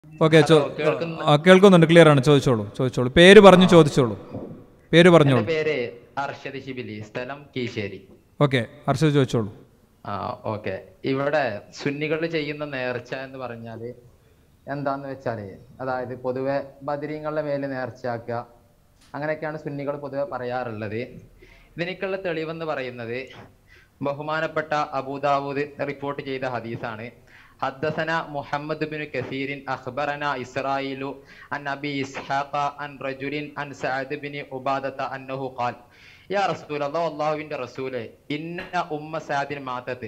Okay ചോ hello, കേൾക്കുന്നു- ആ, കേൾക്കുന്നുണ്ട് ക്ലിയർ ആണ് ചോദിച്ചോളൂ ചോദിച്ചോളൂ പേര് പറഞ്ഞു ചോദിച്ചോളൂ പേര് എന്റെ പറഞ്ഞോളൂ പേര് അർഷദ് ശിബിലി സ്ഥലം കീശേരി ഓക്കെ ഹർഷദ് ചോദിച്ചോളൂ ആ ഓക്കെ ഇവിടെ സുന്നികൾ ചെയ്യുന്ന നേർച്ച എന്ന് പറഞ്ഞാല് എന്താന്ന് വെച്ചാല് അതായത് പൊതുവെ ബദരീങ്ങളുടെ മേലെ നേർച്ചയാക്കുക അങ്ങനെയൊക്കെയാണ് സുന്നികൾ പൊതുവെ പറയാറുള്ളത് ഇതിനേക്കുള്ള തെളിവെന്ന് പറയുന്നത് ബഹുമാനപ്പെട്ട അബൂദാവൂദ് റിപ്പോർട്ട് ചെയ്ത ഹദീസാണ് حدثنا محمد بن كثير أخبرنا إسرائيل عن أبي إسحاق عن رجل عن سعد بن عبادة أنه قال يا رسول الله والله إن رسوله إن أم سعد ماتت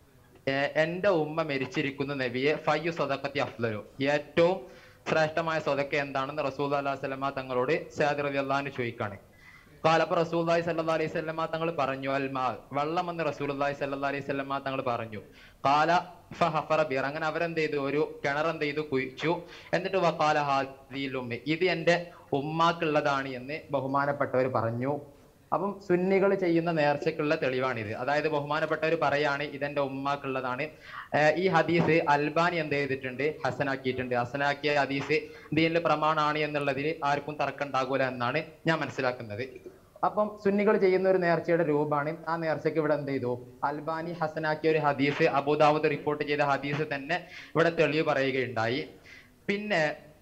ഏർ എന്റെ ഉമ്മ മരിച്ചിരിക്കുന്ന നബിയെ ഫയ്യു സ്വതക്കത്തി അഫ്ലലു ഏറ്റവും ശ്രേഷ്ഠമായ സ്വതക്ക എന്താണെന്ന് റസൂൽ അല്ലാഹു സ്വലമ തങ്ങളോട് സാദ് റബി അള്ളഹാന് ചോദിക്കാണ് കാലപ്പ റസൂല്ലായി സല്ലാ അലൈഹി സ്വലമ തങ്ങൾ പറഞ്ഞു അൽമാ വെള്ളം എന്ന് റസൂലി സല്ലാ അലൈഹി സ്വലമ തങ്ങൾ പറഞ്ഞു കാല ഫഹഫറ ബിർ അങ്ങനെ അവരെന്ത് ചെയ്തു ഒരു കിണർ എന്ത് ചെയ്തു കുഴിച്ചു എന്നിട്ട് വക്കാല ഹാദിൽ ഉമ്മ ഇത് എന്റെ ഉമ്മാക്കുള്ളതാണ് എന്ന് ബഹുമാനപ്പെട്ടവർ പറഞ്ഞു അപ്പം സുന്നികൾ ചെയ്യുന്ന നേർച്ചയ്ക്കുള്ള തെളിവാണിത് അതായത് ബഹുമാനപ്പെട്ടവർ പറയാണ് ഇതെന്റെ ഉമ്മാക്കുള്ളതാണ് ഏർ ഈ ഹദീസ് അൽബാനി എന്ത് ചെയ്തിട്ടുണ്ട് ഹസനാക്കിയിട്ടുണ്ട് ഹസനാക്കിയ ഹദീസ് ദീനിൽ പ്രമാണാണ് എന്നുള്ളതിൽ ആർക്കും തർക്കം ഉണ്ടാകൂല എന്നാണ് ഞാൻ മനസ്സിലാക്കുന്നത് അപ്പം സുന്നികൾ ചെയ്യുന്ന ഒരു നേർച്ചയുടെ രൂപമാണ് ആ നേർച്ചയ്ക്ക് ഇവിടെ എന്ത് ചെയ്തു അൽബാനി ഹസനാക്കിയ ഒരു ഹദീസ് അബുദാബുദ് റിപ്പോർട്ട് ചെയ്ത ഹദീസ് തന്നെ ഇവിടെ തെളിവ് പറയുകയുണ്ടായി പിന്നെ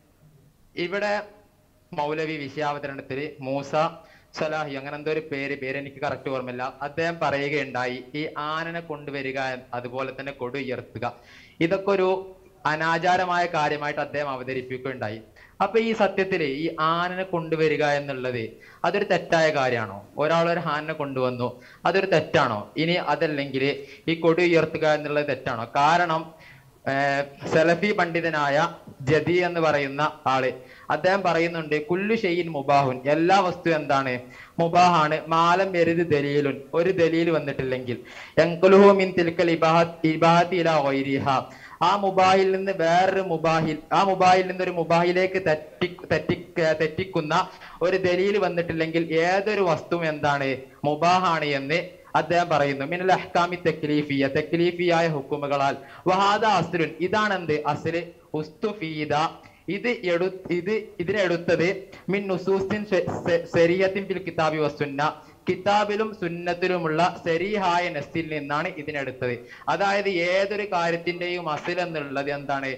ഇവിടെ മൗലവി വിഷയാവതരണത്തിൽ മൂസ സലാഹി അങ്ങനെ എന്തോ ഒരു പേര് പേര് എനിക്ക് കറക്റ്റ് ഓർമ്മയില്ല അദ്ദേഹം പറയുകയുണ്ടായി ഈ ആനനെ കൊണ്ടുവരിക അതുപോലെ തന്നെ കൊടു ഉയർത്തുക ഇതൊക്കെ ഒരു അനാചാരമായ കാര്യമായിട്ട് അദ്ദേഹം അവതരിപ്പിക്കുകയുണ്ടായി അപ്പൊ ഈ സത്യത്തില് ഈ ആനനെ കൊണ്ടുവരിക എന്നുള്ളത് അതൊരു തെറ്റായ കാര്യമാണോ ഒരാൾ ഒരു ആനനെ കൊണ്ടുവന്നു അതൊരു തെറ്റാണോ ഇനി അതല്ലെങ്കിൽ ഈ കൊടി ഉയർത്തുക എന്നുള്ളത് തെറ്റാണോ കാരണം ഏർ സലഫി പണ്ഡിതനായ ജദി എന്ന് പറയുന്ന ആള് അദ്ദേഹം പറയുന്നുണ്ട് കുല്ലു ഷെയ്യിൻ മുബാഹുൻ എല്ലാ വസ്തു എന്താണ് മുബാഹാണ് മാലം എരുത് ദലീലുൻ ഒരു ദലീൽ വന്നിട്ടില്ലെങ്കിൽ എങ്കുലുഹു മിൻ തിൽക്കൽ ഇബാഹത്ത് ഇബാഹത്തി ഇലാ ഗൈരിഹ ആ മുബാഹിൽ നിന്ന് വേറൊരു മുബാഹിൽ ആ മുബാഹിൽ നിന്ന് ഒരു മുബാഹിലേക്ക് തെറ്റി തെറ്റി തെറ്റിക്കുന്ന ഒരു ദലീൽ വന്നിട്ടില്ലെങ്കിൽ ഏതൊരു വസ്തുവും എന്താണ് മുബാഹാണ് എന്ന് അദ്ദേഹം പറയുന്നു മിനൽ അഹ്കാമി തെക്ലീഫിയ തെക്ലീഫിയായ ഹുക്കുമുകളാൽ വഹാദ അസ്ലുൻ ഇതാണെന്ത് അസ്ല് ഉസ്തുഫീദ ഇത് എടു ഇത് ഇതിനെടുത്തത് മിൻ നുസൂസിൻ ശരീഅത്തിൻ ഫിൽ കിതാബി വസുന്ന കിതാബിലും സുന്നത്തിലുമുള്ള ശരീഹായ നസ്തിൽ നിന്നാണ് ഇതിനെടുത്തത് അതായത് ഏതൊരു കാര്യത്തിന്റെയും അസിൽ എന്നുള്ളത് എന്താണ്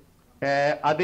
ഏർ അത്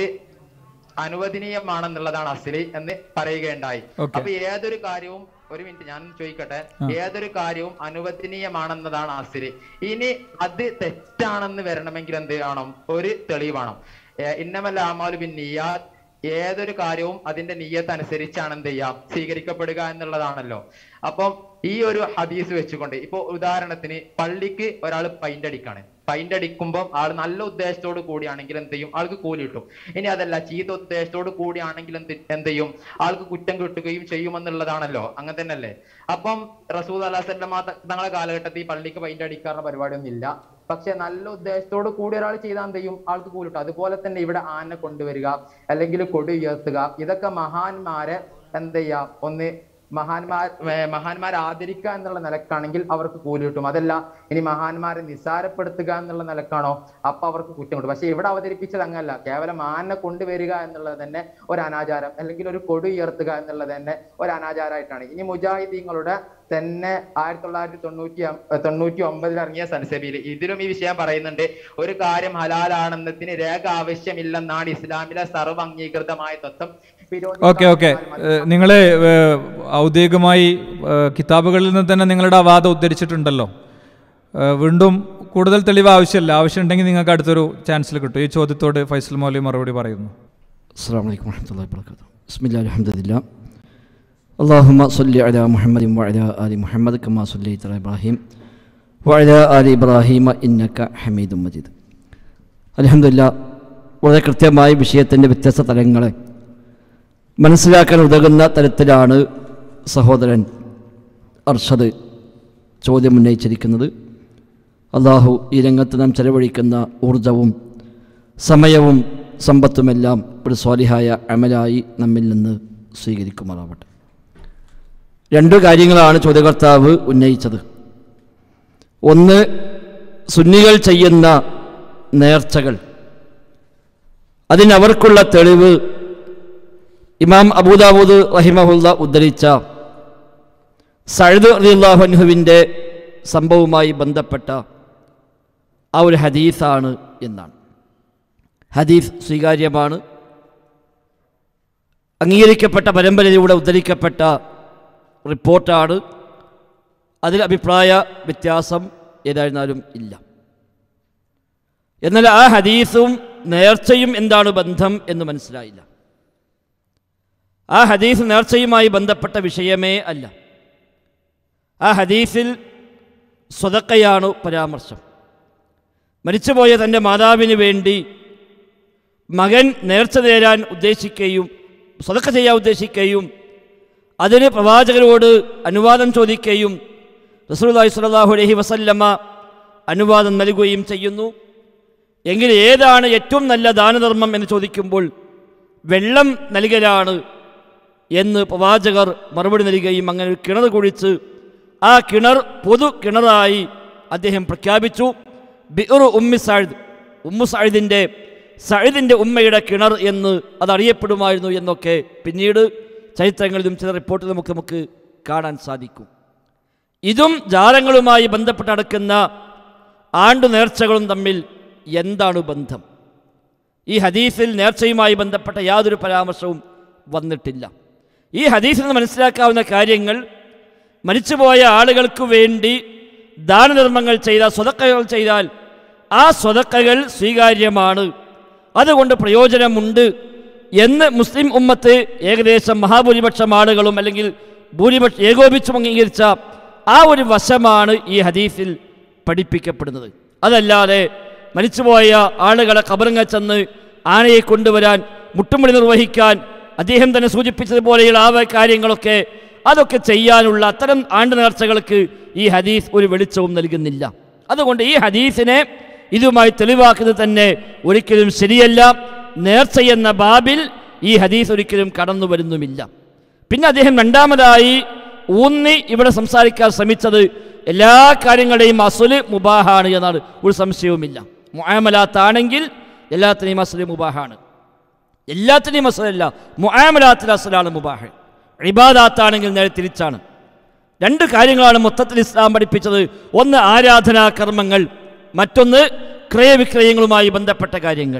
അനുവദനീയമാണെന്നുള്ളതാണ് അസിലി എന്ന് പറയുകയുണ്ടായി Okay. അപ്പൊ ഏതൊരു കാര്യവും ഒരു മിനിറ്റ് ഞാൻ ചോദിക്കട്ടെ ഏതൊരു കാര്യവും അനുവദനീയമാണെന്നതാണ് അസിലി ഇനി അത് തെറ്റാണെന്ന് വരണമെങ്കിൽ എന്ത് വേണം ഒരു തെളിവ് വേണം ഏർ ഇന്നമല്ല ആമാലു ബിൻ നിയാത്ത് ഏതൊരു കാര്യവും അതിന്റെ നീയത്ത് അനുസരിച്ചാണ് എന്ത് ചെയ്യാം സ്വീകരിക്കപ്പെടുക എന്നുള്ളതാണല്ലോ അപ്പം ഈ ഒരു ഹദീസ് വെച്ചുകൊണ്ട് ഇപ്പൊ ഉദാഹരണത്തിന് പള്ളിക്ക് ഒരാൾ പൈന്റ് അടിക്കാണ് പൈന്റ് അടിക്കുമ്പോൾ ആൾ നല്ല ഉദ്ദേശത്തോട് കൂടിയാണെങ്കിൽ എന്ത് ചെയ്യും ആൾക്ക് കൂലി കിട്ടും ഇനി അതല്ല ചീത്ത ഉദ്ദേശത്തോട് കൂടിയാണെങ്കിൽ എന്ത് എന്ത് ചെയ്യും ആൾക്ക് കുറ്റം കിട്ടുകയും ചെയ്യുമെന്നുള്ളതാണല്ലോ അങ്ങനെ തന്നെയല്ലേ അപ്പം റസൂൽ അല്ലാസല്ലമ തങ്ങളെ കാലഘട്ടത്തിൽ ഈ പള്ളിക്ക് പൈന്റ് അടിക്കാറുള്ള പരിപാടിയൊന്നും ഇല്ല പക്ഷെ നല്ല ഉദ്ദേശത്തോട് കൂടി ഒരാൾ ചെയ്താൽ എന്ത് ചെയ്യും ആൾക്ക് കൂലി കിട്ടും അതുപോലെ തന്നെ ഇവിടെ ആന കൊണ്ടുവരിക അല്ലെങ്കിൽ കൊടി ഉയർത്തുക ഇതൊക്കെ മഹാന്മാരെ എന്ത് ചെയ്യാം ഒന്ന് മഹാന്മാർ ഏർ മഹാന്മാരെ ആദരിക്കുക എന്നുള്ള നിലക്കാണെങ്കിൽ അവർക്ക് കൂലി കിട്ടും അതല്ല ഇനി മഹാന്മാരെ നിസാരപ്പെടുത്തുക എന്നുള്ള നിലക്കാണോ അപ്പൊ അവർക്ക് കുറ്റം കിട്ടും പക്ഷെ ഇവിടെ അവതരിപ്പിച്ചത് അങ്ങനല്ല കേവലം ആനെ കൊണ്ടുവരിക എന്നുള്ളത് തന്നെ ഒരു അനാചാരം അല്ലെങ്കിൽ ഒരു കൊടി ഉയർത്തുക എന്നുള്ളത് തന്നെ ഒരു അനാചാരമായിട്ടാണ് ഇനി മുജാഹിദീങ്ങളുടെ തന്നെ ആയിരത്തി തൊള്ളായിരത്തി തൊണ്ണൂറ്റി ഒം- ഏർ തൊണ്ണൂറ്റി ഒമ്പതിൽ ഇറങ്ങിയ സൻസബിയിൽ ഇതിലും ഈ വിഷയം പറയുന്നുണ്ട് ഒരു കാര്യം ഹലാലാണെന്നതിന് രേഖ ആവശ്യമില്ലെന്നാണ് ഇസ്ലാമിലെ സർവ്വ അംഗീകൃതമായ തത്വം ഓക്കെ ഓക്കെ നിങ്ങൾ ഔദ്യോഗികമായി ഏഹ്, കിതാബുകളിൽ നിന്ന് തന്നെ നിങ്ങളുടെ ആ വാദം ഉദ്ധരിച്ചിട്ടുണ്ടല്ലോ ഏഹ്, വീണ്ടും കൂടുതൽ തെളിവ് ആവശ്യമില്ല ആവശ്യമുണ്ടെങ്കിൽ നിങ്ങൾക്ക് അടുത്തൊരു ചാൻസിൽ കിട്ടും ഈ ചോദ്യത്തോട് ഫൈസൽ മൗലി മറുപടി പറയുന്നു السلام عليكم ورحمة الله وبركاته بسم الله الحمد لله اللهم صل على محمد وعلى آل محمد كما صليت على إبراهيم وعلى آل إبراهيم إنك حميد مجيد الحمد لله വളരെ കൃത്യമായി വിഷയത്തിൻ്റെ വ്യത്യസ്ത തലങ്ങളെ മനസ്സിലാക്കാൻ ഉതകുന്ന തരത്തിലാണ് സഹോദരൻ അർഷദ് ചോദ്യം ഉന്നയിച്ചിരിക്കുന്നത് അള്ളാഹു ഈ രംഗത്ത് നാം ചെലവഴിക്കുന്ന ഊർജവും സമയവും സമ്പത്തുമെല്ലാം ഒരു സ്വാലിഹായ അമലായി നമ്മിൽ നിന്ന് സ്വീകരിക്കുമാറാവട്ടെ രണ്ടു കാര്യങ്ങളാണ് ചോദ്യകർത്താവ് ഉന്നയിച്ചത് ഒന്ന് സുന്നികൾ ചെയ്യുന്ന നേർച്ചകൾ അതിന് അവർക്കുള്ള തെളിവ് ഇമാം അബൂദാബൂദ് റഹിമഹുല്ല ഉദ്ധരിച്ച സഴുദ് അലിള്ളാഹുവിൻ്റെ സംഭവവുമായി ബന്ധപ്പെട്ട ആ ഒരു ഹദീസാണ് എന്നാണ് ഹദീസ് സ്വീകാര്യമാണ് അംഗീകരിക്കപ്പെട്ട പരമ്പരയിലൂടെ ഉദ്ധരിക്കപ്പെട്ട റിപ്പോർട്ടാണ് അതിൽ അഭിപ്രായ വ്യത്യാസം ഏതായിരുന്നാലും ഇല്ല എന്നാൽ ആ ഹദീസും നേർച്ചയും എന്താണ് ബന്ധം എന്ന് മനസ്സിലായില്ല ആ ഹദീസ് നേർച്ചയുമായി ബന്ധപ്പെട്ട വിഷയമേ അല്ല ആ ഹദീസിൽ സ്വതക്കയാണ് പരാമർശം മരിച്ചുപോയ തൻ്റെ മാതാവിന് വേണ്ടി മകൻ നേർച്ച നേരാൻ ഉദ്ദേശിക്കുകയും സ്വതക്ക ചെയ്യാൻ ഉദ്ദേശിക്കുകയും അതിന് പ്രവാചകരോട് അനുവാദം ചോദിക്കുകയും റസൂലുള്ളാഹി സ്വല്ലല്ലാഹു അലൈഹി വസല്ലമ അനുവാദം നൽകുകയും ചെയ്യുന്നു എങ്കിൽ ഏതാണ് ഏറ്റവും നല്ല ദാനധർമ്മം എന്ന് ചോദിക്കുമ്പോൾ വെള്ളം നൽകലാണ് എന്ന് പ്രവാചകർ മറുപടി നൽകുകയും അങ്ങനെ ഒരു കിണർ കുഴിച്ച് ആ കിണർ പൊതു കിണറായി അദ്ദേഹം പ്രഖ്യാപിച്ചു ബിറു ഉമ്മി സാഴ്ദ് ഉമ്മു സാഴ്ദിൻ്റെ സഴുദിൻ്റെ ഉമ്മയുടെ കിണർ എന്ന് അതറിയപ്പെടുമായിരുന്നു എന്നൊക്കെ പിന്നീട് ചരിത്രങ്ങളിലും ചില റിപ്പോർട്ടിലും നമുക്ക് നമുക്ക് കാണാൻ സാധിക്കും ഇതും ജാലങ്ങളുമായി ബന്ധപ്പെട്ട് നടക്കുന്ന ആണ്ടു നേർച്ചകളും തമ്മിൽ എന്താണ് ബന്ധം ഈ ഹദീസിൽ നേർച്ചയുമായി ബന്ധപ്പെട്ട യാതൊരു പരാമർശവും വന്നിട്ടില്ല ഈ ഹദീസിൽ നിന്ന് മനസ്സിലാക്കാവുന്ന കാര്യങ്ങൾ മരിച്ചുപോയ ആളുകൾക്ക് വേണ്ടി ദാനധർമ്മങ്ങൾ ചെയ്താൽ സ്വതക്കകൾ ചെയ്താൽ ആ സ്വതക്കകൾ സ്വീകാര്യമാണ് അതുകൊണ്ട് പ്രയോജനമുണ്ട് എന്ന് മുസ്ലിം ഉമ്മത്ത് ഏകദേശം മഹാഭൂരിപക്ഷം ആളുകളും അല്ലെങ്കിൽ ഭൂരിപക്ഷം ഏകോപിച്ചും അംഗീകരിച്ച ആ ഒരു വശമാണ് ഈ ഹദീസിൽ പഠിപ്പിക്കപ്പെടുന്നത് അതല്ലാതെ മരിച്ചുപോയ ആളുകളെ കബറങ്ങ ചെന്ന് ആനയെ കൊണ്ടുവരാൻ മുട്ടുമുടി നിർവഹിക്കാൻ അദ്ദേഹം തന്നെ സൂചിപ്പിച്ചതുപോലെയുള്ള ആ കാര്യങ്ങളൊക്കെ അതൊക്കെ ചെയ്യാനുള്ള അത്തരം ആണ്ട് നേർച്ചകൾക്ക് ഈ ഹദീസ് ഒരു വെളിച്ചവും നൽകുന്നില്ല അതുകൊണ്ട് ഈ ഹദീസിനെ ഇതുമായി തെളിവാക്കുന്നത് തന്നെ ഒരിക്കലും ശരിയല്ല നേർച്ച എന്ന ബാബിൽ ഈ ഹദീസ് ഒരിക്കലും കടന്നു വരുന്നുമില്ല പിന്നെ അദ്ദേഹം രണ്ടാമതായി ഊന്നി ഇവിടെ സംസാരിക്കാൻ ശ്രമിച്ചത് എല്ലാ കാര്യങ്ങളുടെയും അസുല് മുബാഹാണ് എന്നാണ് ഒരു സംശയവുമില്ല മുആമലാത്താണെങ്കിൽ എല്ലാത്തിനെയും അസുല് മുബാഹാണ് എല്ലാത്തിനെയും അസുലല്ല മുആമലാത്തിൽ അസുലാണ് മുബാഹ് ഇബാദാത്താണെങ്കിൽ നേരെ തിരിച്ചാണ് രണ്ട് കാര്യങ്ങളാണ് മൊത്തത്തിൽ ഇസ്ലാം പഠിപ്പിച്ചത് ഒന്ന് ആരാധനാ കർമ്മങ്ങൾ മറ്റൊന്ന് ക്രയവിക്രയങ്ങളുമായി ബന്ധപ്പെട്ട കാര്യങ്ങൾ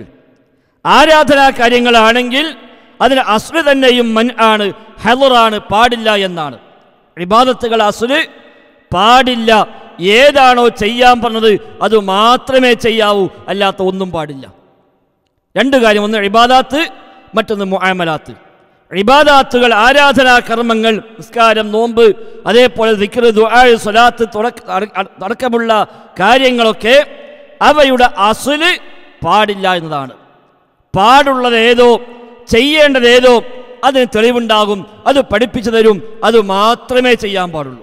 ആരാധനാ കാര്യങ്ങളാണെങ്കിൽ അതിന് അസുല് തന്നെയും മൻ ആണ് ഹെലറാണ് പാടില്ല എന്നാണ് ഇബാദത്തുകൾ അസുല് പാടില്ല ഏതാണോ ചെയ്യാൻ പറഞ്ഞത് അത് മാത്രമേ ചെയ്യാവൂ അല്ലാത്ത ഒന്നും പാടില്ല രണ്ട് കാര്യം ഒന്ന് ഇബാദാത്ത് മറ്റൊന്ന് മുആമലാത്ത് ഇബാദാത്തുകൾ ആരാധനാ കർമ്മങ്ങൾ നിസ്കാരം നോമ്പ് അതേപോലെ ദിക്ർ ദുആ സ്വലാത്ത് തുടക്ക അട- അടക്കമുള്ള കാര്യങ്ങളൊക്കെ അവയുടെ അസുല് പാടില്ല എന്നതാണ് പാടുള്ളത് ഏതോ ചെയ്യേണ്ടത് ഏതോ അതിന് തെളിവുണ്ടാകും അത് പഠിപ്പിച്ചു തരും അത് മാത്രമേ ചെയ്യാൻ പാടുള്ളൂ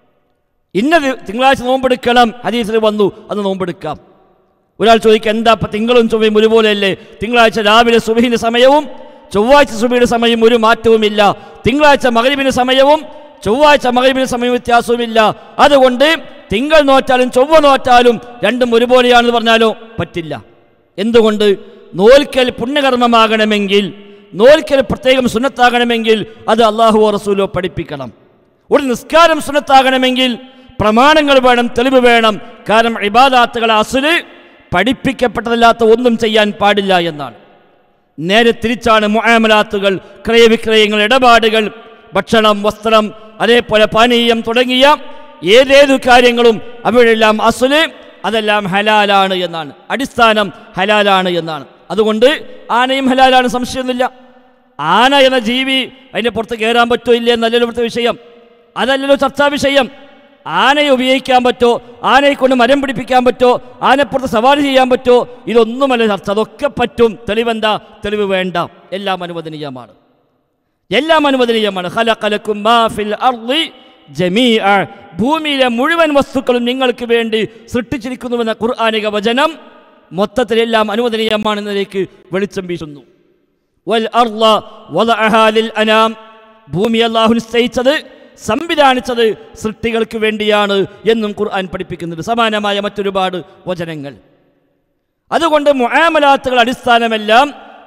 ഇന്നത് തിങ്കളാഴ്ച നോമ്പെടുക്കണം ഹദീസിൽ വന്നു അത് നോമ്പെടുക്കാം ഒരാൾ ചോദിക്കുക എന്താ ഇപ്പം തിങ്കളും ചൊവ്വയും ഒരുപോലെയല്ലേ തിങ്കളാഴ്ച രാവിലെ സുബഹിൻ്റെ സമയവും ചൊവ്വാഴ്ച സുബഹിയുടെ സമയം ഒരു മാറ്റവുമില്ല തിങ്കളാഴ്ച മകരിബിന് സമയവും ചൊവ്വാഴ്ച മകരിബിന് സമയം വ്യത്യാസവുമില്ല അതുകൊണ്ട് തിങ്കൾ നോറ്റാലും ചൊവ്വ നോറ്റാലും രണ്ടും ഒരുപോലെയാണെന്ന് പറഞ്ഞാലോ പറ്റില്ല എന്തുകൊണ്ട് നോൽക്കൽ പുണ്യകർമ്മമാകണമെങ്കിൽ നോൽക്കൽ പ്രത്യേകം സുന്നത്താകണമെങ്കിൽ അത് അള്ളാഹുവോ റസൂലോ പഠിപ്പിക്കണം ഒരു നിസ്കാരം സുന്നത്താകണമെങ്കിൽ പ്രമാണങ്ങൾ വേണം തെളിവ് വേണം കാരണം ഇബാദാത്തുകൾ അസുല് പഠിപ്പിക്കപ്പെട്ടതല്ലാത്ത ഒന്നും ചെയ്യാൻ പാടില്ല എന്നാണ് നേരെ തിരിച്ചാണ് മുആമലാത്തുകൾ ക്രയവിക്രയങ്ങൾ ഇടപാടുകൾ ഭക്ഷണം വസ്ത്രം അതേപോലെ പാനീയം തുടങ്ങിയ ഏതേതു കാര്യങ്ങളും അവയെല്ലാം അസുല് അതെല്ലാം ഹലാലാണ് എന്നാണ് അടിസ്ഥാനം ഹലാലാണ് എന്നാണ് അതുകൊണ്ട് ആനയും ഹലാലാണ് സംശയമൊന്നുമില്ല ആന എന്ന ജീവി അതിൻ്റെ പുറത്ത് കയറാൻ പറ്റോ ഇല്ലേ എന്നല്ലല്ലോ ഇവിടുത്തെ വിഷയം അതല്ലല്ലോ ചർച്ചാ വിഷയം ആനയെ ഉപയോഗിക്കാൻ പറ്റോ ആനയെ കൊണ്ട് മരം പിടിപ്പിക്കാൻ പറ്റോ ആനപ്പുറത്ത് സവാരി ചെയ്യാൻ പറ്റോ ഇതൊന്നുമല്ല ചർച്ച അതൊക്കെ പറ്റും തെളിവെന്താ തെളിവ് വേണ്ട എല്ലാം അനുവദനീയമാണ് എല്ലാം അനുവദനീയമാണ് ഖലഖലക്കും മാ ഫിൽ അർളി ജമീഅ ഭൂമിയിലെ മുഴുവൻ വസ്തുക്കളും നിങ്ങൾക്ക് വേണ്ടി സൃഷ്ടിച്ചിരിക്കുന്നുവെന്ന ഖുർആാനിക വചനം മൊത്തത്തിലെല്ലാം അനുവദനീയമാണെന്നതിലേക്ക് വെളിച്ചം വീശുന്നു വൽ അർള വദഅഹാ ലിൽ അനാം ഭൂമി അല്ലാഹു നിശ്ചയിച്ചത് സംവിധാനിച്ചത് സൃഷ്ടികൾക്ക് വേണ്ടിയാണ് എന്നും ഖുർആൻ പഠിപ്പിക്കുന്നുണ്ട് സമാനമായ മറ്റൊരുപാട് വചനങ്ങൾ അതുകൊണ്ട് മുആമലാത്തുകൾ അടിസ്ഥാനമെല്ലാം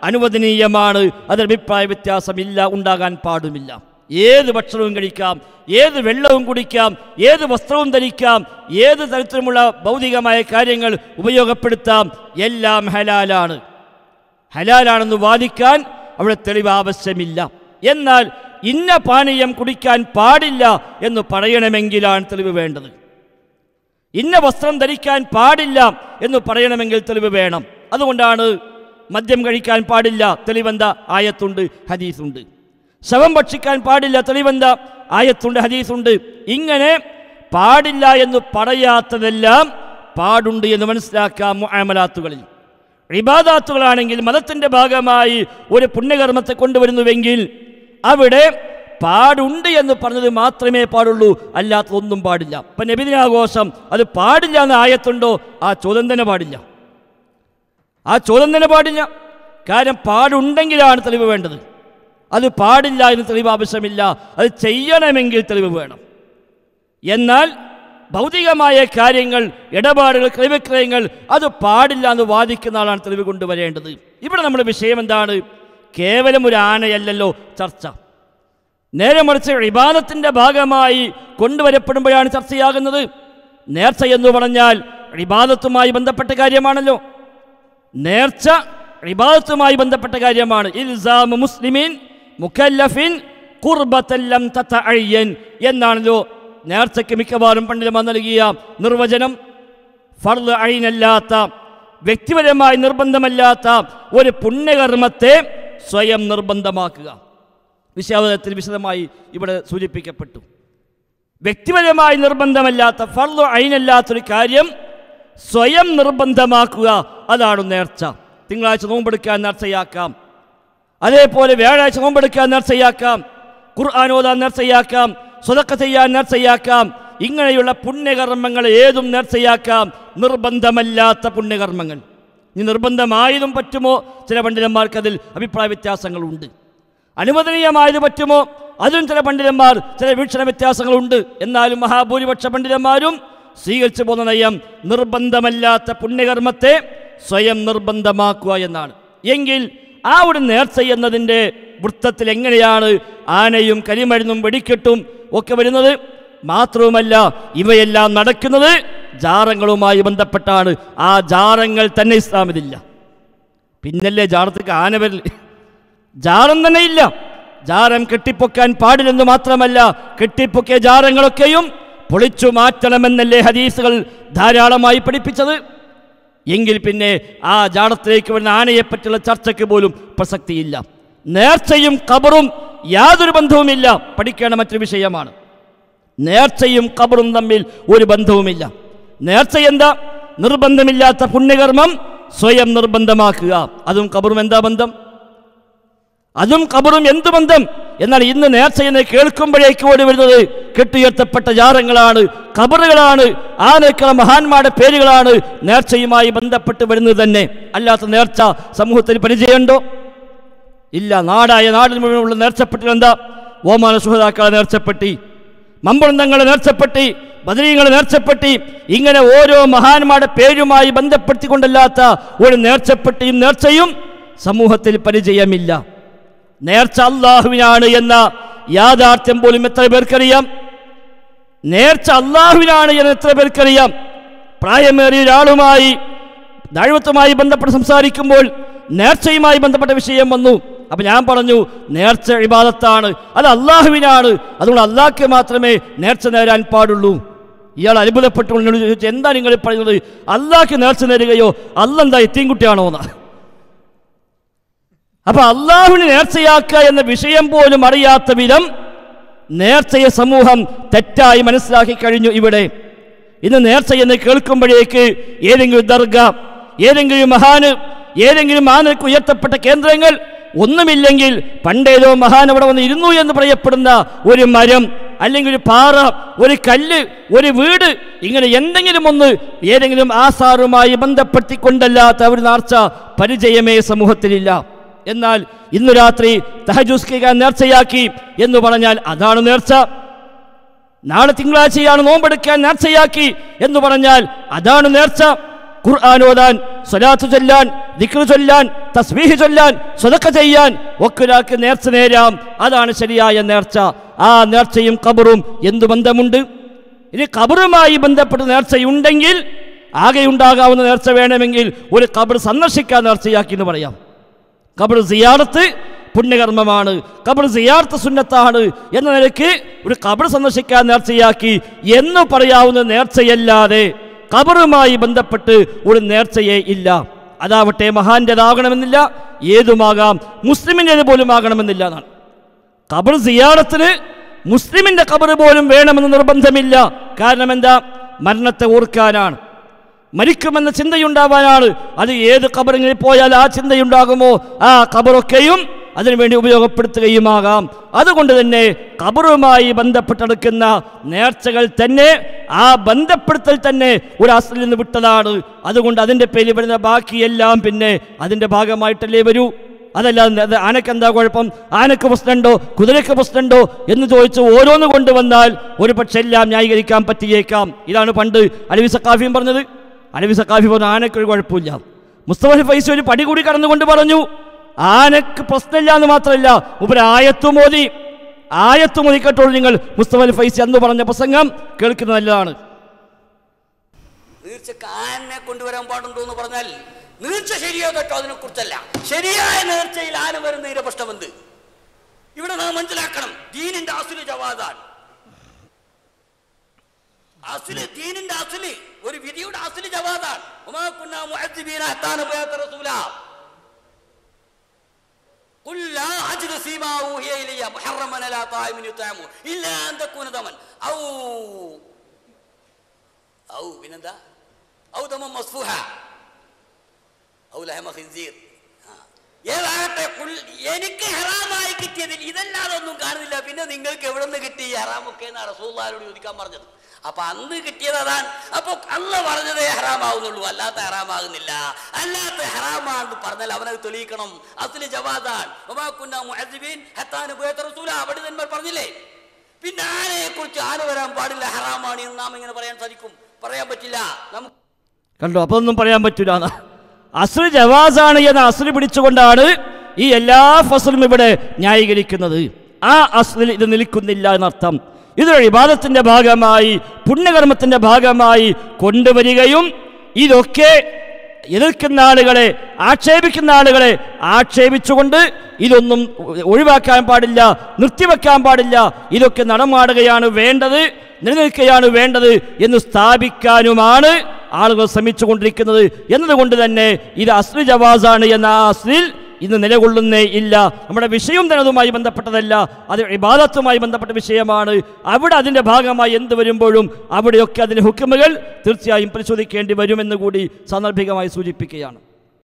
അനുവദനീയമാണ് അതിൽ അഭിപ്രായ വ്യത്യാസമില്ല ഉണ്ടാകാൻ പാടുമില്ല ഏത് ഭക്ഷണവും കഴിക്കാം ഏത് വെള്ളവും കുടിക്കാം ഏത് വസ്ത്രവും ധരിക്കാം ഏത് തരത്തിലുമുള്ള ഭൗതികമായ കാര്യങ്ങൾ ഉപയോഗപ്പെടുത്താം എല്ലാം ഹലാലാണ് ഹലാലാണെന്ന് വാദിക്കാൻ അവിടെ തെളിവ് ആവശ്യമില്ല എന്നാൽ ഇന്ന പാനീയം കുടിക്കാൻ പാടില്ല എന്ന് പറയണമെങ്കിലാണ് തെളിവ് വേണ്ടത് ഇന്ന വസ്ത്രം ധരിക്കാൻ പാടില്ല എന്ന് പറയണമെങ്കിൽ തെളിവ് വേണം അതുകൊണ്ടാണ് മദ്യം കഴിക്കാൻ പാടില്ല തെളിവെന്ത ആയത്തുണ്ട് ഹദീസുണ്ട് ശവം ഭക്ഷിക്കാൻ പാടില്ല തെളിവെന്ത ആയത്തുണ്ട് ഹദീസുണ്ട് ഇങ്ങനെ പാടില്ല എന്ന് പറയാത്തതെല്ലാം പാടുണ്ട് എന്ന് മനസ്സിലാക്കാം മുഅമലാത്തുകളിൽ ഇബാദാത്തുകളാണെങ്കിൽ മതത്തിൻ്റെ ഭാഗമായി ഒരു പുണ്യകർമ്മത്തെ കൊണ്ടുവരുന്നുവെങ്കിൽ അവിടെ പാടുണ്ട് എന്ന് പറഞ്ഞത് മാത്രമേ പാടുള്ളൂ അല്ലാത്തതൊന്നും പാടില്ല ഇപ്പം നബിദിനാഘോഷം അത് പാടില്ല എന്ന ആയത്തുണ്ടോ ആ ചോദ്യം തന്നെ പാടില്ല ആ ചോദ്യം തന്നെ പാടില്ല കാരണം പാടുണ്ടെങ്കിലാണ് തെളിവ് വേണ്ടത് അത് പാടില്ല എന്ന് തെളിവ് ആവശ്യമില്ല അത് ചെയ്യണമെങ്കിൽ തെളിവ് വേണം എന്നാൽ ഭൗതികമായ കാര്യങ്ങൾ ഇടപാടുകൾ ക്രയവിക്രയങ്ങൾ അത് പാടില്ല എന്ന് വാദിക്കുന്ന ആളാണ് തെളിവ് കൊണ്ടുവരേണ്ടത് ഇവിടെ നമ്മുടെ വിഷയം എന്താണ് കേവലം ഒരു ആനയല്ലല്ലോ ചർച്ച നേരെ മറിച്ച് ഇബാദത്തിൻ്റെ ഭാഗമായി കൊണ്ടുവരപ്പെടുമ്പോഴാണ് ചർച്ചയാകുന്നത് നേർച്ച എന്ന് പറഞ്ഞാൽ ഇബാദത്തുമായി ബന്ധപ്പെട്ട കാര്യമാണല്ലോ നേർച്ച ഇബാദത്തുമായി ബന്ധപ്പെട്ട കാര്യമാണ് ഇൽസാമു മുസ്ലിമീൻ മുക്കല്ലഫിൻ കുർബത്തല്ലം തത്തഅയ്യൻ എന്നാണല്ലോ നേർച്ചയ്ക്ക് മിക്കവാറും പണ്ഡിതന്മാർ നൽകിയ നിർവചനം ഫർദ് അയിനല്ലാത്ത വ്യക്തിപരമായി നിർബന്ധമല്ലാത്ത ഒരു പുണ്യകർമ്മത്തെ സ്വയം നിർബന്ധമാക്കുക വിശാവതത്തിൽ വിശദമായി ഇവിടെ സൂചിപ്പിക്കപ്പെട്ടു വ്യക്തിപരമായി നിർബന്ധമല്ലാത്ത ഫർദ് അയിനല്ലാത്തൊരു കാര്യം സ്വയം നിർബന്ധമാക്കുക അതാണ് നേർച്ച തിങ്കളാഴ്ച നോമ്പെടുക്കാൻ നേർച്ചയാക്കാം അതേപോലെ വ്യാഴാഴ്ച നോമ്പെടുക്കാൻ നേർച്ചയാക്കാം ഖുർആാനോദാൻ നേർച്ചയാക്കാം സ്വതക്ക ചെയ്യാൻ നേർച്ചയാക്കാം ഇങ്ങനെയുള്ള പുണ്യകർമ്മങ്ങൾ ഏതും നേർച്ചയാക്കാം നിർബന്ധമല്ലാത്ത പുണ്യകർമ്മങ്ങൾ ഇനി നിർബന്ധമായതും പറ്റുമോ ചില പണ്ഡിതന്മാർക്ക് അതിൽ അഭിപ്രായ വ്യത്യാസങ്ങളുണ്ട് അനുവദനീയമായത് പറ്റുമോ അതിലും ചില പണ്ഡിതന്മാർ ചില വീക്ഷണ വ്യത്യാസങ്ങളുണ്ട് എന്നാലും മഹാഭൂരിപക്ഷ പണ്ഡിതന്മാരും സ്വീകരിച്ചു പോകുന്ന നയം നിർബന്ധമല്ലാത്ത പുണ്യകർമ്മത്തെ സ്വയം നിർബന്ധമാക്കുക എന്നാണ് എങ്കിൽ ആ ഒരു നേർച്ച എന്നതിൻ്റെ വൃത്തത്തിൽ എങ്ങനെയാണ് ആനയും കരിമരുന്നും വെടിക്കെട്ടും ഒക്കെ വരുന്നത് മാത്രവുമല്ല ഇവയെല്ലാം നടക്കുന്നത് ജാറങ്ങളുമായി ബന്ധപ്പെട്ടാണ് ആ ജാറങ്ങൾ തന്നെ ഇസ്ലാമിലില്ല പിന്നല്ലേ ജാറത്തേക്ക് ആന വരൽ ജാറം തന്നെ ഇല്ല ജാരം കെട്ടിപ്പൊക്കാൻ പാടില്ലെന്ന് മാത്രമല്ല കെട്ടിപ്പൊക്കിയ ജാറങ്ങളൊക്കെയും പൊളിച്ചു മാറ്റണമെന്നല്ലേ ഹദീസുകൾ ധാരാളമായി പഠിപ്പിച്ചത് എങ്കിൽ പിന്നെ ആ ജാടത്തിലേക്ക് വരുന്ന ആനയെപ്പറ്റിയുള്ള ചർച്ചയ്ക്ക് പോലും പ്രസക്തിയില്ല നേർച്ചയും കബറും യാതൊരു ബന്ധവുമില്ല പഠിക്കേണ്ട മറ്റൊരു വിഷയമാണ് നേർച്ചയും കബറും തമ്മിൽ ഒരു ബന്ധവുമില്ല നേർച്ച എന്താ നിർബന്ധമില്ലാത്ത പുണ്യകർമ്മം സ്വയം നിർബന്ധമാക്കുക അതും കബറും എന്താ ബന്ധം അതും കബറും എന്ത് ബന്ധം എന്നാൽ ഇന്ന് നേർച്ചയെന്ന് കേൾക്കുമ്പോഴേക്ക് ഓടി വരുന്നത് കെട്ടുയർത്തപ്പെട്ട ജാറങ്ങളാണ് കബറുകളാണ് ആ നിൽക്കുന്ന മഹാന്മാരുടെ പേരുകളാണ് നേർച്ചയുമായി ബന്ധപ്പെട്ട് വരുന്നത് തന്നെ അല്ലാത്ത നേർച്ച സമൂഹത്തിന് പരിചയമുണ്ടോ ഇല്ല നാടായ നാടിന് മുഴുവനുള്ള നേർച്ചപ്പെട്ടിൽ എന്താ ഓമാന സുഹൃതാക്കളെ നേർച്ചപ്പെട്ടി മമ്പളന്തങ്ങളെ നേർച്ചപ്പെട്ടി ബദരീങ്ങളെ നേർച്ചപ്പെട്ടി ഇങ്ങനെ ഓരോ മഹാന്മാരുടെ പേരുമായി ബന്ധപ്പെടുത്തിക്കൊണ്ടല്ലാത്ത ഒരു നേർച്ചപ്പെട്ടിയും നേർച്ചയും സമൂഹത്തിൽ പരിചയമില്ല നേർച്ച അള്ളാഹുവിനാണ് എന്ന യാഥാർത്ഥ്യം പോലും എത്ര പേർക്കറിയാം നേർച്ച അള്ളാഹുവിനാണ് എന്ന് എത്ര പേർക്കറിയാം പ്രായമേറിയ ഒരാളുമായി ദൈവത്തുമായി ബന്ധപ്പെട്ട് സംസാരിക്കുമ്പോൾ നേർച്ചയുമായി ബന്ധപ്പെട്ട വിഷയം വന്നു അപ്പം ഞാൻ പറഞ്ഞു നേർച്ച ഇബാദത്താണ് അത് അള്ളാഹുവിനാണ് അതുകൊണ്ട് അള്ളാഹ്ക്ക് മാത്രമേ നേർച്ച നേരാൻ പാടുള്ളൂ ഇയാൾ അത്ഭുതപ്പെട്ടുകൊണ്ട് എന്നോട് ചോദിച്ചു എന്താ നിങ്ങൾ ഈ പറയുന്നത് അള്ളാഹ്ക്ക് നേർച്ച നേരുകയോ അല്ലെന്താ എത്തിയും എന്നാ അപ്പൊ അള്ളാഹുവിനെ നേർച്ചയാക്കുക എന്ന വിഷയം പോലും അറിയാത്ത വിധം നേർച്ചയെ സമൂഹം തെറ്റായി മനസ്സിലാക്കി കഴിഞ്ഞു ഇവിടെ ഇന്ന് നേർച്ച എന്ന് കേൾക്കുമ്പോഴേക്ക് ഏതെങ്കിലും ദർഗ ഏതെങ്കിലും മഹാന് ഏതെങ്കിലും മാനക്ക് ഉയർത്തപ്പെട്ട കേന്ദ്രങ്ങൾ ഒന്നുമില്ലെങ്കിൽ പണ്ടേതോ മഹാൻ അവിടെ വന്ന് ഇരുന്നു എന്ന് പറയപ്പെടുന്ന ഒരു മരം അല്ലെങ്കിൽ ഒരു പാറ ഒരു കല്ല് ഒരു വീട് ഇങ്ങനെ എന്തെങ്കിലും ഒന്ന് ഏതെങ്കിലും ആസാറുമായി ബന്ധപ്പെടുത്തിക്കൊണ്ടല്ലാത്ത ഒരു നേർച്ച പരിചയമേ സമൂഹത്തിലില്ല എന്നാൽ ഇന്നു രാത്രി തഹജുസ്കിക്കാൻ നേർച്ചയാക്കി എന്ന് പറഞ്ഞാൽ അതാണ് നേർച്ച നാളെ തിങ്കളാഴ്ചയാണ് നോമ്പെടുക്കാൻ നേർച്ചയാക്കി എന്ന് പറഞ്ഞാൽ അതാണ് നേർച്ച ഖുർആൻ ഓതാൻ സ്വലാത്ത് ചൊല്ലാൻ ദിക്ർ ചൊല്ലാൻ തസ്ബീഹ് ചൊല്ലാൻ സ്വതക്ക ചെയ്യാൻ ഒക്കെ ഒരാൾക്ക് നേർച്ച നേരാം അതാണ് ശരിയായ നേർച്ച ആ നേർച്ചയും കബറും എന്തു ബന്ധമുണ്ട് ഇനി കബറുമായി ബന്ധപ്പെട്ട് നേർച്ചയുണ്ടെങ്കിൽ ആകെ ഉണ്ടാകാവുന്ന നേർച്ച വേണമെങ്കിൽ ഒരു കബർ സന്ദർശിക്കാൻ നേർച്ചയാക്കി എന്ന് പറയാം കബർ സിയാറത്ത് പുണ്യകർമ്മമാണ് കബർ സിയാർത്ത് സുന്നത്താണ് എന്ന നിലയ്ക്ക് ഒരു കബർ സന്ദർശിക്കാൻ നേർച്ചയാക്കി എന്ന് പറയാവുന്ന നേർച്ചയല്ലാതെ കബറുമായി ബന്ധപ്പെട്ട് ഒരു നേർച്ചയേ ഇല്ല അതാവട്ടെ മഹാന്റേതാകണമെന്നില്ല ഏതുമാകാം മുസ്ലിമിൻ്റേത് പോലും ആകണമെന്നില്ല എന്നാണ് ഖബർ സിയാറത്തിന് മുസ്ലിമിന്റെ ഖബർ പോലും വേണമെന്ന് നിർബന്ധമില്ല കാരണം എന്താ മരണത്തെ ഓർക്കാനാണ് മരിക്കുമെന്ന ചിന്തയുണ്ടാവാനാണ് അത് ഏത് ഖബറിങ്ങിൽ പോയാൽ ആ ചിന്തയുണ്ടാകുമോ ആ ഖബറൊക്കെയും അതിനുവേണ്ടി ഉപയോഗപ്പെടുത്തുകയുമാകാം അതുകൊണ്ട് തന്നെ ഖബറുമായി ബന്ധപ്പെട്ടെടുക്കുന്ന നേർച്ചകൾ തന്നെ ആ ബന്ധപ്പെടുത്തൽ തന്നെ ഒരു അസലിൽ നിന്ന് വിട്ടതാണ് അതുകൊണ്ട് അതിൻ്റെ പേരിൽ വരുന്ന ബാക്കിയെല്ലാം പിന്നെ അതിൻ്റെ ഭാഗമായിട്ടല്ലേ വരൂ അതല്ല അത് ആനക്ക് എന്താ കുഴപ്പം ആനക്ക് പ്രശ്നമുണ്ടോ കുതിരയ്ക്ക് പ്രശ്നമുണ്ടോ എന്ന് ചോദിച്ച് ഓരോന്ന് കൊണ്ടുവന്നാൽ ഒരു പക്ഷെ എല്ലാം ന്യായീകരിക്കാൻ പറ്റിയേക്കാം ഇതാണ് പണ്ട് അലവി സക്കാഫിയും പറഞ്ഞത് അലവി സക്കാഫി പറഞ്ഞു ആനക്കൊരു കുഴപ്പമില്ല മുസ്തഫ ഫൈസി ഒരു പടി കൂടി കടന്നുകൊണ്ട് പറഞ്ഞു ആനക്ക് പ്രശ്നമില്ല എന്ന് മാത്രമല്ല ഉപരി ആയത്തു മോദി ആയത്തു മോദി കേട്ടോളൂ നിങ്ങൾ മുസ്തഫ ഫൈസി അന്ന് പറഞ്ഞ പ്രസംഗം കേൾക്കുന്നത് നല്ലതാണ് നീർച്ചക്ക് ആനെ കൊണ്ടുവരാൻ പാടുണ്ടോ എന്ന് പറഞ്ഞാൽ നീർച്ച ശരിയോ കേട്ടോ അതിനെ കുറിച്ചല്ല ശരിയായ നേർച്ചയിൽ ആന വരുന്നതിന്റെ പ്രശ്നമെന്ത് ഇവിടെ നാം മനസ്സിലാക്കണം ദീനിന്റെ അസുല് ജവാദാൻ അസുല് ദീനിന്റെ അസുല് ഒരു വിധിയുടെ അസുല് ജവാദാൻ ഉമാ കുന്നാ മുഅദ്ദിബീന ഹത്താ നബിയത്ത റസൂലാ قل لا أجد فيما أوحي إلي محرما على طاعم يطعمه إلا أن تكون دما أو أو പിന്നെന്താ ഔ ദമം മസ്ഫൂഹ ഔ ലഹമ ഖിൻസീർ ആ. ഏതാകട്ടെ കുൽ- എനിക്ക് ഹറാമായി കിട്ടിയതിൽ ഇതല്ലാതെ ഒന്നും കാണുന്നില്ല പിന്നെ നിങ്ങൾക്ക് എവിടെ നിന്ന് കിട്ടി ഈ ഹറാമൊക്കെ എന്നാണ് റസൂള്ളാരോട് ചോദിക്കാൻ പറഞ്ഞത് അപ്പൊ അന്ന് കിട്ടിയത് അതാണ് അപ്പൊ അന്ന് പറഞ്ഞതേ ഹറാമാവുന്നുള്ളൂ അല്ലാത്ത ഹറാമാകുന്നില്ല അല്ലാത്ത ഹറാമാണെന്ന് പറഞ്ഞാൽ അവനത് തെളിയിക്കണം അസില് ജവാദാൻ ഒമാക്കുന്ന മുഅദ്ദിബീൻ ഹത്താൻ ഉപയോഗ റസൂല അവിടെ തന്നെ പറഞ്ഞില്ലേ പിന്നെ ആനയെ കുറിച്ച് ആന വരാൻ പാടില്ല ഹറാമാണ് എന്ന് നാം ഇങ്ങനെ പറയാൻ സാധിക്കും പറയാൻ പറ്റില്ല നമുക്ക് കണ്ടോ അപ്പൊ ഒന്നും പറയാൻ പറ്റൂല എന്നാ. അസ്ര് ജവാസാണ് എന്ന അസ്ര് പിടിച്ചുകൊണ്ടാണ് ഈ എല്ലാ ഫസലും ഇവിടെ ന്യായീകരിക്കുന്നത് ആ അസ്ലിൽ ഇത് നിൽക്കുന്നില്ല എന്നർത്ഥം ഇതൊരു വിവാദത്തിന്റെ ഭാഗമായി പുണ്യകർമ്മത്തിന്റെ ഭാഗമായി കൊണ്ടുവരികയും ഇതൊക്കെ എതിർക്കുന്ന ആളുകളെ ആക്ഷേപിക്കുന്ന ആളുകളെ ആക്ഷേപിച്ചുകൊണ്ട് ഇതൊന്നും ഒഴിവാക്കാൻ പാടില്ല നിർത്തിവെക്കാൻ പാടില്ല ഇതൊക്കെ നടമാടുകയാണ് വേണ്ടത് നിലനിൽക്കുകയാണ് വേണ്ടത് എന്ന് സ്ഥാപിക്കാനുമാണ് ആളുകൾ ശ്രമിച്ചുകൊണ്ടിരിക്കുന്നത് എന്നതുകൊണ്ട് തന്നെ ഇത് അസ്ലി ജവാസാണ് എന്ന ആ അസ്ലിൽ ഇന്ന് നിലകൊള്ളുന്നേ ഇല്ല നമ്മുടെ വിഷയം തന്നെ അതുമായി ബന്ധപ്പെട്ടതല്ല അത് ഇബാദത്തുമായി ബന്ധപ്പെട്ട വിഷയമാണ് അവിടെ അതിൻ്റെ ഭാഗമായി എന്ത് വരുമ്പോഴും അവിടെയൊക്കെ അതിൻ്റെ ഹുക്കുമുകൾ തീർച്ചയായും പരിശോധിക്കേണ്ടി വരുമെന്ന് കൂടി സാന്ദർഭികമായി സൂചിപ്പിക്കുകയാണ്